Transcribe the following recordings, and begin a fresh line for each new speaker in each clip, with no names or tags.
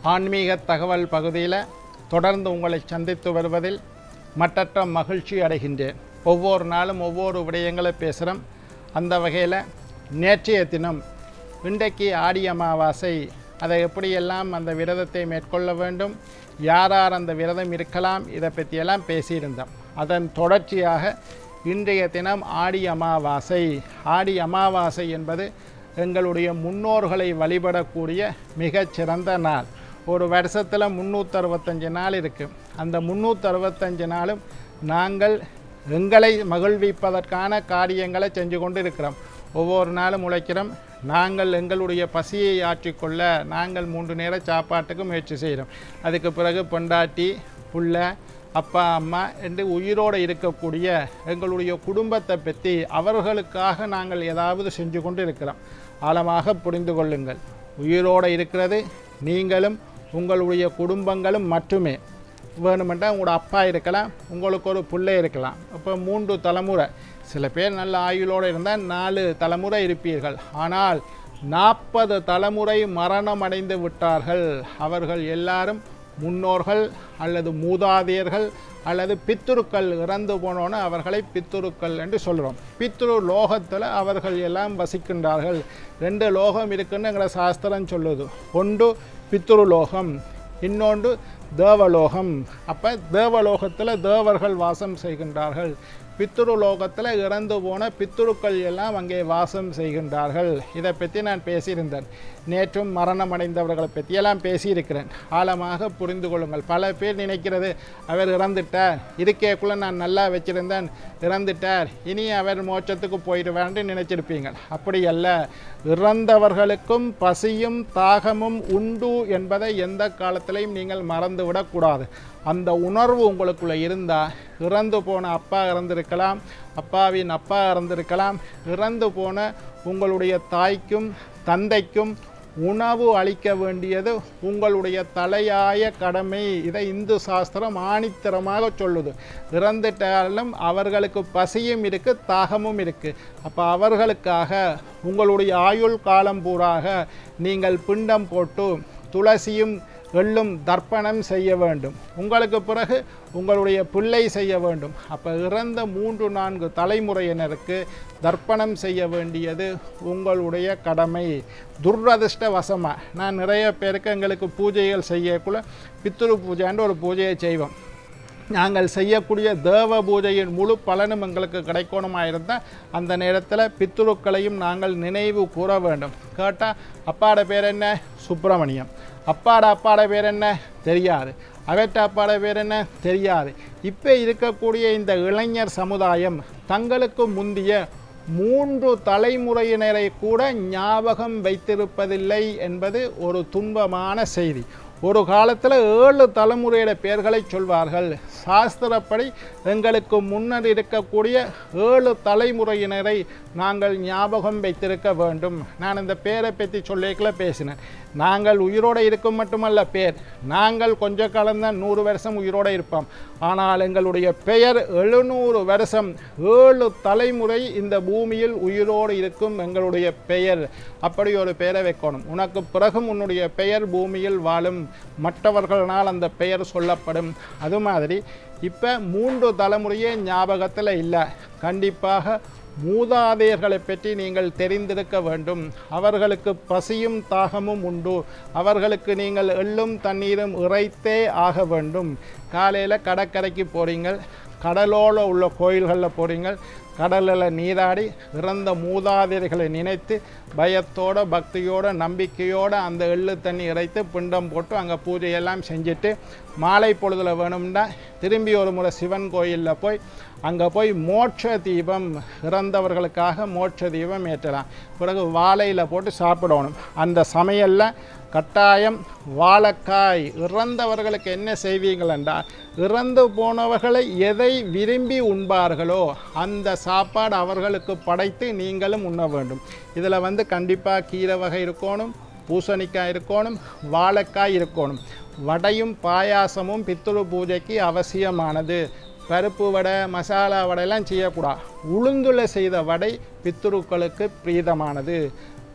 ஆன்மீக தகவல் பகுதியில் தொடர்ந்து உங்களை சந்தித்து வருவதில் மட்டற்ற மகிழ்ச்சி அடைகின்றேன் ஒவ்வொரு நாளும் ஒவ்வொரு விடயங்களை பேசுகிறோம் அந்த வகையில் நேற்றைய தினம் இன்றைக்கு ஆடி அமாவாசை அதை எப்படியெல்லாம் அந்த விரதத்தை மேற்கொள்ள வேண்டும் யார் யார் அந்த விரதம் இருக்கலாம் இதை பற்றியெல்லாம் பேசியிருந்தோம் அதன் தொடர்ச்சியாக இன்றைய தினம் ஆடி அமாவாசை ஆடி அமாவாசை என்பது எங்களுடைய முன்னோர்களை வழிபடக்கூடிய மிகச்சிறந்த நாள் ஒரு வருஷத்தில் முந்நூற்றறுபத்தஞ்சு நாள் இருக்குது அந்த முந்நூற்றறுபத்தஞ்சு நாளும் நாங்கள் எங்களை மகிழ்விப்பதற்கான காரியங்களை செஞ்சு கொண்டு இருக்கிறோம் ஒவ்வொரு நாளும் உழைக்கிறோம் நாங்கள் எங்களுடைய பசியை ஆற்றிக்கொள்ள நாங்கள் மூன்று நேர சாப்பாட்டுக்கு முயற்சி செய்கிறோம் அதுக்கு பிறகு பொண்டாட்டி புள்ள அப்பா அம்மா என்று உயிரோடு இருக்கக்கூடிய எங்களுடைய குடும்பத்தை பற்றி அவர்களுக்காக நாங்கள் ஏதாவது செஞ்சு கொண்டு இருக்கிறோம் ஆழமாக புரிந்து கொள்ளுங்கள் உயிரோடு இருக்கிறது நீங்களும் உங்களுடைய குடும்பங்களும் மட்டுமே வேணுமென்றால் உங்களோட அப்பா இருக்கலாம் உங்களுக்கு ஒரு பிள்ளை இருக்கலாம் அப்போ மூன்று தலைமுறை சில பேர் நல்ல ஆயுளோடு இருந்தால் நாலு தலைமுறை இருப்பீர்கள் ஆனால் நாற்பது தலைமுறை மரணம் அடைந்து விட்டார்கள் அவர்கள் எல்லாரும் முன்னோர்கள் அல்லது மூதாதையர்கள் அல்லது பித்துருக்கள் இறந்து போனோன்னு அவர்களை பித்துருக்கள் என்று சொல்கிறோம் பித்துரு லோகத்தில் அவர்கள் எல்லாம் வசிக்கின்றார்கள் ரெண்டு லோகம் இருக்குன்னு எங்களை சாஸ்திரம் சொல்லுது ஒன்று பித்துரு லோகம் இன்னொன்று தேவலோகம் அப்போ தேவலோகத்தில் தேவர்கள் வாசம் செய்கின்றார்கள் பித்துரு லோகத்தில் இறந்து போன பித்துருக்கள் எல்லாம் அங்கே வாசம் செய்கின்றார்கள் இதை பற்றி நான் பேசியிருந்தேன் நேற்றும் மரணம் அடைந்தவர்களை பற்றியெல்லாம் பேசியிருக்கிறேன் ஆழமாக புரிந்து கொள்ளுங்கள் பல பேர் நினைக்கிறது அவர் இறந்துட்டார் இருக்கைக்குள்ளே நான் நல்லா வச்சிருந்தேன் இறந்துட்டார் இனி அவர் மோட்சத்துக்கு போயிடுவார்னு நினைச்சிருப்பீங்க அப்படி அல்ல இறந்தவர்களுக்கும் பசியும் தாகமும் உண்டு என்பதை எந்த காலத்திலையும் நீங்கள் மறந்து விடக்கூடாது அந்த உணர்வு உங்களுக்குள்ளே இருந்தால் இறந்து போன அப்பா இறந்திருக்கலாம் அப்பாவின் அப்பா இறந்திருக்கலாம் இறந்து போன உங்களுடைய தாய்க்கும் தந்தைக்கும் உணவு அளிக்க வேண்டியது உங்களுடைய தலையாய கடமை இதை இந்து சாஸ்திரம் ஆணித்தரமாக சொல்லுது இறந்துட்டாலும் அவர்களுக்கு பசியும் இருக்குது தாகமும் இருக்குது அப்போ அவர்களுக்காக உங்களுடைய ஆயுள் காலம் பூராக நீங்கள் பிண்டம் போட்டு துளசியும் எள்ளும் தர்ப்பணம் செய்ய வேண்டும் உங்களுக்கு பிறகு உங்களுடைய பிள்ளை செய்ய வேண்டும் அப்போ இறந்த மூன்று நான்கு தலைமுறையினருக்கு தர்ப்பணம் செய்ய வேண்டியது உங்களுடைய கடமை துரதிருஷ்டவசமாக நான் நிறைய பேருக்கு எங்களுக்கு பூஜைகள் செய்யக்குள்ள பித்ரு பூஜைன்ற ஒரு பூஜையை செய்வோம் நாங்கள் செய்யக்கூடிய தேவ பூஜையின் முழு பலனும் எங்களுக்கு கிடைக்கணுமா இருந்தால் அந்த நேரத்தில் பித்ருக்களையும் நாங்கள் நினைவு கூற வேண்டும் கேட்டால் அப்பாட பேர் என்ன சுப்பிரமணியம் அப்பாட அப்பாட பேர் என்ன தெரியாது அவற்ற அப்பாட பேர் என்ன தெரியாது இப்போ இருக்கக்கூடிய இந்த இளைஞர் சமுதாயம் தங்களுக்கு முந்திய மூன்று தலைமுறையினரை கூட ஞாபகம் வைத்திருப்பதில்லை என்பது ஒரு துன்பமான செய்தி ஒரு காலத்தில் ஏழு தலைமுறையோட பெயர்களை சொல்வார்கள் சாஸ்திரப்படி எங்களுக்கு முன்னர் இருக்கக்கூடிய ஏழு தலைமுறையினரை நாங்கள் ஞாபகம் வைத்திருக்க வேண்டும் நான் இந்த பேரை பற்றி சொல்லிக்கல பேசினேன் நாங்கள் உயிரோடு இருக்கும் மட்டுமல்ல பேர் நாங்கள் கொஞ்ச காலம்தான் நூறு வருஷம் உயிரோடு இருப்போம் ஆனால் எங்களுடைய பெயர் எழுநூறு வருஷம் ஏழு தலைமுறை இந்த பூமியில் உயிரோடு இருக்கும் எங்களுடைய பெயர் அப்படி ஒரு பெயரை வைக்கணும் உனக்கு பிறகும் உன்னுடைய பெயர் பூமியில் வாழும் மற்றவர்களால் அந்த பெயர் சொல்லப்படும் அது மாதிரி இப்போ மூன்று தலைமுறையே ஞாபகத்தில் இல்லை கண்டிப்பாக மூதாதையர்களை பற்றி நீங்கள் தெரிந்திருக்க வேண்டும் அவர்களுக்கு பசியும் தாகமும் உண்டு அவர்களுக்கு நீங்கள் எள்ளும் தண்ணீரும் இறைத்தே ஆக வேண்டும் காலையில் கடற்கரைக்கு போகிறீங்க கடலோடு உள்ள கோயில்களில் போகிறீங்க கடலில் நீராடி இறந்த மூதாதையர்களை நினைத்து பயத்தோட பக்தியோட நம்பிக்கையோடு அந்த எள்ளு தண்ணி இறைத்து பிண்டம் போட்டு அங்கே பூஜையெல்லாம் செஞ்சுட்டு மாலை பொழுதில் வேணும்னா திரும்பி ஒரு முறை சிவன் கோயிலில் போய் அங்கே போய் மோட்ச தீபம் இறந்தவர்களுக்காக மோட்ச தீபம் ஏற்றலாம் பிறகு வாழையில் போட்டு சாப்பிடணும் அந்த சமையலில் கட்டாயம் வாழைக்காய் இறந்தவர்களுக்கு என்ன செய்வீங்கள் என்றால் இறந்து போனவர்களை எதை விரும்பி உண்பார்களோ அந்த சாப்பாடு அவர்களுக்கு படைத்து நீங்களும் உண்ண வேண்டும் இதில் வந்து கண்டிப்பாக கீரை வகை இருக்கணும் பூசணிக்காய் இருக்கணும் வாழைக்காய் இருக்கணும் வடையும் பாயாசமும் பித்துரு பூஜைக்கு அவசியமானது பருப்பு வடை மசாலா வடையெல்லாம் செய்யக்கூடாது உளுந்துல செய்த வடை பித்துருக்களுக்கு பிரீதமானது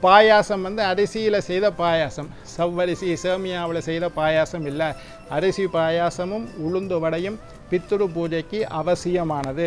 பாயாசம் வந்து அரிசியில் செய்த பாயாசம் சவ்வரிசி சேமியாவில் செய்த பாயாசம் இல்லை அரிசி பாயாசமும் உளுந்து வடையும் பித்ரு பூஜைக்கு அவசியமானது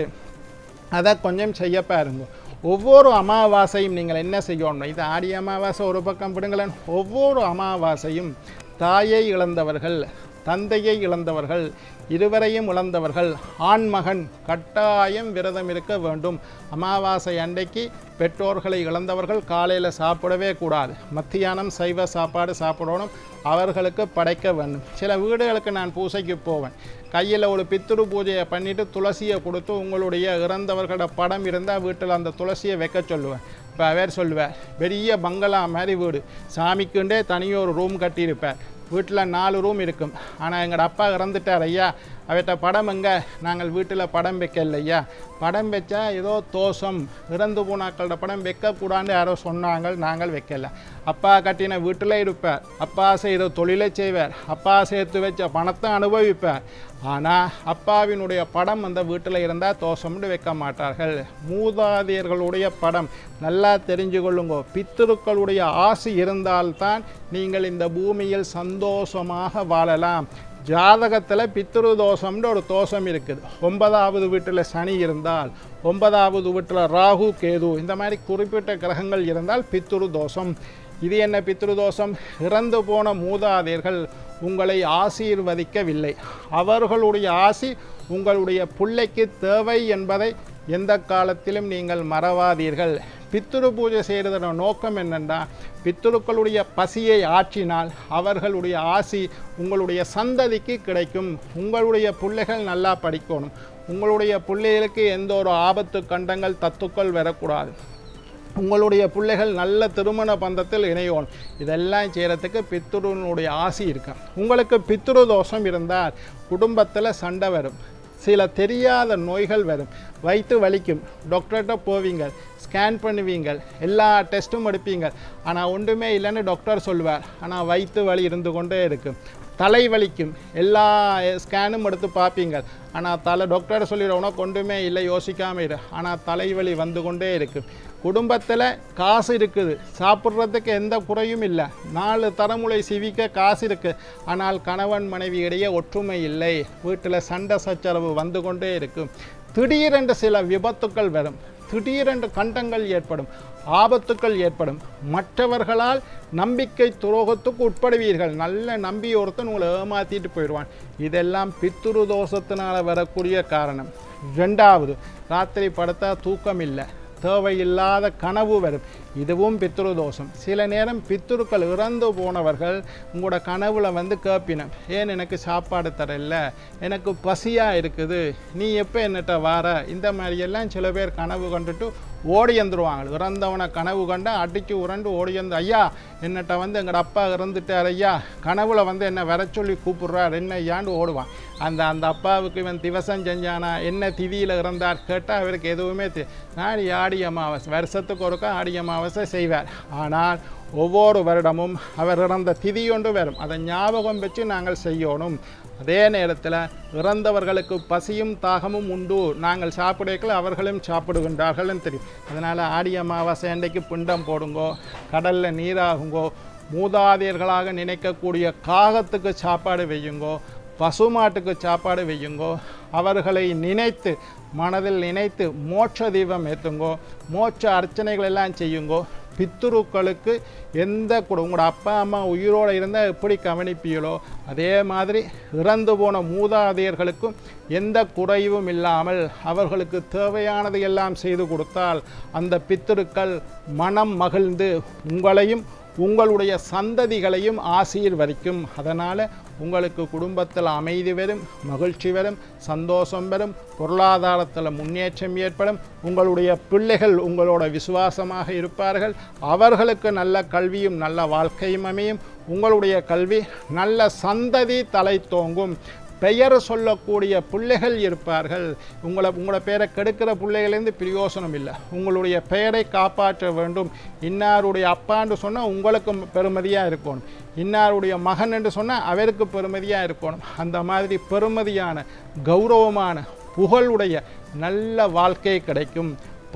அதை கொஞ்சம் செய்ய பாருங்க ஒவ்வொரு அமாவாசையும் நீங்கள் என்ன செய்யணும் இது ஆடி அமாவாசை ஒரு பக்கம் விடுங்களேன் ஒவ்வொரு அமாவாசையும் தாயை இழந்தவர்கள் தந்தையை இழந்தவர்கள் இருவரையும் இழந்தவர்கள் ஆண்மகன் கட்டாயம் விரதம் இருக்க வேண்டும் அமாவாசை அன்றைக்கு பெற்றோர்களை இழந்தவர்கள் காலையில் சாப்பிடவே கூடாது மத்தியானம் சைவ சாப்பாடு சாப்பிடணும் அவர்களுக்கு படைக்க வேண்டும் சில வீடுகளுக்கு நான் பூசைக்கு போவேன் கையில் ஒரு பித்துரு பூஜையை பண்ணிட்டு துளசியை கொடுத்து உங்களுடைய இறந்தவர்களோட படம் இருந்தால் வீட்டில் அந்த துளசியை வைக்க சொல்லுவேன் இப்போ அவர் சொல்லுவார் பெரிய பங்களா மாதிரி வீடு சாமிக்குண்டே தனியாக ஒரு ரூம் கட்டியிருப்பேன் வீட்டில் நாலு ரூம் இருக்கும் ஆனால் எங்களோட அப்பா இறந்துட்டார் ஐயா அவர்கிட்ட படம் எங்க நாங்கள் வீட்டில் படம் வைக்கல ஐயா படம் வச்சா ஏதோ தோஷம் இறந்து போனாக்களோட படம் வைக்கக்கூடாதுன்னு யாரோ சொன்னாங்க நாங்கள் வைக்கல அப்பா கட்டின வீட்டில் இருப்பார் அப்பா செய்த தொழிலை செய்வார் அப்பா சேர்த்து வச்ச பணத்தை அனுபவிப்பார் ஆனால் அப்பாவினுடைய படம் அந்த வீட்டில் இருந்தால் தோஷம்னு வைக்க மாட்டார்கள் மூதாதையர்களுடைய படம் நல்லா தெரிஞ்சு கொள்ளுங்க பித்திருக்களுடைய ஆசி இருந்தால்தான் நீங்கள் இந்த பூமியில் சந்தோஷமாக வாழலாம் ஜாதகத்தில் பித்ரு தோஷம்னு ஒரு தோஷம் இருக்குது ஒன்பதாவது வீட்டில் சனி இருந்தால் ஒன்பதாவது வீட்டில் ராகு கேது இந்த மாதிரி குறிப்பிட்ட கிரகங்கள் இருந்தால் பித்ரு தோஷம் இது என்ன பித்ரு தோஷம் இறந்து போன மூதாதையர்கள் உங்களை ஆசீர்வதிக்கவில்லை அவர்களுடைய ஆசி உங்களுடைய பிள்ளைக்கு தேவை என்பதை எந்த காலத்திலும் நீங்கள் மறவாதீர்கள் பித்துரு பூஜை செய்கிறதோட நோக்கம் என்னென்னா பித்துருக்களுடைய பசியை ஆற்றினால் அவர்களுடைய ஆசி உங்களுடைய சந்ததிக்கு கிடைக்கும் உங்களுடைய பிள்ளைகள் நல்லா படிக்கணும் உங்களுடைய பிள்ளைகளுக்கு எந்த ஒரு ஆபத்து கண்டங்கள் தத்துக்கள் வரக்கூடாது உங்களுடைய பிள்ளைகள் நல்ல திருமண பந்தத்தில் இணையோணும் இதெல்லாம் செய்கிறதுக்கு பித்துருனுடைய ஆசி இருக்கு உங்களுக்கு பித்துரு தோஷம் இருந்தால் குடும்பத்தில் சண்டை வரும் சில தெரியாத நோய்கள் வரும் வயிற்று வலிக்கும் டாக்டர்கிட்ட போவீங்க ஸ்கேன் பண்ணுவீங்க எல்லா டெஸ்ட்டும் எடுப்பீங்க ஆனால் ஒன்றுமே இல்லைன்னு டாக்டர் சொல்லுவார் ஆனால் வயிற்று வலி இருந்து கொண்டே இருக்கும் தலை வலிக்கும் எல்லா ஸ்கேனும் எடுத்து பார்ப்பீங்க ஆனால் தலை டாக்டர் சொல்லிடுவோம் ஒன்றுமே இல்லை யோசிக்காமல் இரு ஆனால் தலைவலி வந்து கொண்டே இருக்கும் குடும்பத்தில் காசு இருக்குது சாப்பிட்றதுக்கு எந்த குறையும் இல்லை நாலு தலைமுறை சிவிக்க காசு இருக்குது ஆனால் கணவன் மனைவி இடையே ஒற்றுமை இல்லை வீட்டில் சண்டை சச்சரவு வந்து கொண்டே இருக்கும் திடீரென்று சில விபத்துக்கள் வரும் திடீரென்று கண்டங்கள் ஏற்படும் ஆபத்துக்கள் ஏற்படும் மற்றவர்களால் நம்பிக்கை துரோகத்துக்கு உட்படுவீர்கள் நல்ல நம்பி ஒருத்தன் உங்களை ஏமாற்றிட்டு போயிடுவான் இதெல்லாம் பித்துரு தோஷத்தினால் வரக்கூடிய காரணம் ரெண்டாவது ராத்திரி படுத்தா தூக்கம் இல்லை தேவையில்லாத கனவு வரும் இதுவும் பித்ரு தோஷம் சில நேரம் பித்துருக்கள் இறந்து போனவர்கள் உங்களோட கனவுல வந்து கேட்பினம் ஏன் எனக்கு சாப்பாடு தரல எனக்கு பசியாக இருக்குது நீ எப்போ என்னட்ட வார இந்த மாதிரியெல்லாம் சில பேர் கனவு கண்டுட்டு ஓடி வந்துடுவாங்க இறந்தவனை கனவு கண்டா அடிச்சு உரண்டு ஓடி வந்து ஐயா என்னட்ட வந்து எங்களோட அப்பா இறந்துட்டார் ஐயா கனவுல வந்து என்ன வர சொல்லி கூப்பிடுறார் என்ன ஐயான்னு ஓடுவான் அந்த அந்த அப்பாவுக்கு இவன் திவசம் செஞ்சானா என்ன திதியில் இறந்தார் கேட்டால் அவருக்கு எதுவுமே தெ நான் ஆடி அமாவாசை வருஷத்துக்கு ஒருக்கா ஆடி அமாவாசை செய்வார் ஆனால் ஒவ்வொரு வருடமும் அவர் இறந்த திதி ஒன்று வரும் அதை ஞாபகம் வச்சு நாங்கள் செய்யணும் அதே நேரத்தில் இறந்தவர்களுக்கு பசியும் தாகமும் உண்டு நாங்கள் சாப்பிடக்கல அவர்களும் சாப்பிடுகின்றார்கள்னு தெரியும் அதனால் ஆடி அமாவாசை அன்றைக்கு பிண்டம் போடுங்கோ கடலில் நீராகுங்கோ மூதாதையர்களாக நினைக்கக்கூடிய காகத்துக்கு சாப்பாடு வையுங்கோ பசுமாட்டுக்கு சாப்பாடு வையுங்கோ அவர்களை நினைத்து மனதில் நினைத்து மோட்ச தீபம் ஏற்றுங்கோ மோட்ச அர்ச்சனைகள் எல்லாம் செய்யுங்கோ பித்துருக்களுக்கு எந்த கூட உங்களோட அப்பா அம்மா உயிரோடு இருந்தால் எப்படி கவனிப்பீங்களோ அதே மாதிரி இறந்து போன மூதாதையர்களுக்கும் எந்த குறைவும் இல்லாமல் அவர்களுக்கு தேவையானது எல்லாம் செய்து கொடுத்தால் அந்த பித்துருக்கள் மனம் மகிழ்ந்து உங்களையும் உங்களுடைய சந்ததிகளையும் ஆசீர்வதிக்கும் அதனால் உங்களுக்கு குடும்பத்தில் அமைதி வரும் மகிழ்ச்சி வரும் சந்தோஷம் வரும் பொருளாதாரத்தில் முன்னேற்றம் ஏற்படும் உங்களுடைய பிள்ளைகள் உங்களோட விசுவாசமாக இருப்பார்கள் அவர்களுக்கு நல்ல கல்வியும் நல்ல வாழ்க்கையும் அமையும் உங்களுடைய கல்வி நல்ல சந்ததி தலை தோங்கும் பெயர் சொல்லக்கூடிய பிள்ளைகள் இருப்பார்கள் உங்களை உங்களோட பெயரை கெடுக்கிற பிள்ளைகளேருந்து பிரயோசனம் இல்லை உங்களுடைய பெயரை காப்பாற்ற வேண்டும் இன்னாருடைய அப்பான்னு சொன்னால் உங்களுக்கும் பெருமதியாக இருக்கணும் இன்னாருடைய மகன் என்று சொன்னால் அவருக்கு பெருமதியாக இருக்கணும் அந்த மாதிரி பெருமதியான கௌரவமான புகழுடைய நல்ல வாழ்க்கை கிடைக்கும்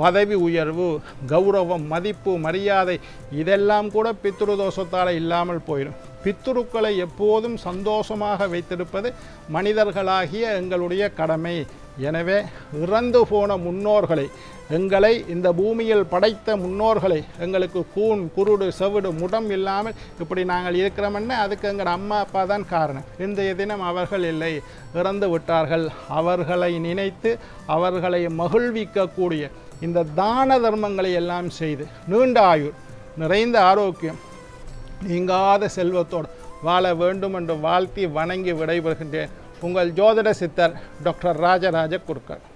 பதவி உயர்வு கௌரவம் மதிப்பு மரியாதை இதெல்லாம் கூட பித்ரு தோஷத்தால் இல்லாமல் போயிடும் பித்துருக்களை எப்போதும் சந்தோஷமாக வைத்திருப்பது மனிதர்களாகிய எங்களுடைய கடமை எனவே இறந்து போன முன்னோர்களை எங்களை இந்த பூமியில் படைத்த முன்னோர்களை எங்களுக்கு கூன் குருடு செவிடு முடம் இல்லாமல் இப்படி நாங்கள் இருக்கிறோம்னா அதுக்கு எங்கள் அம்மா அப்பா தான் காரணம் இன்றைய தினம் அவர்கள் இல்லை இறந்து விட்டார்கள் அவர்களை நினைத்து அவர்களை மகிழ்விக்கக்கூடிய இந்த தான தர்மங்களை எல்லாம் செய்து நீண்ட ஆயுள் நிறைந்த ஆரோக்கியம் நீங்காத செல்வத்தோடு வாழ வேண்டும் என்று வாழ்த்தி வணங்கி விடைபெறுகின்றேன் உங்கள் ஜோதிட சித்தர் டாக்டர் ராஜராஜ குருக்கள்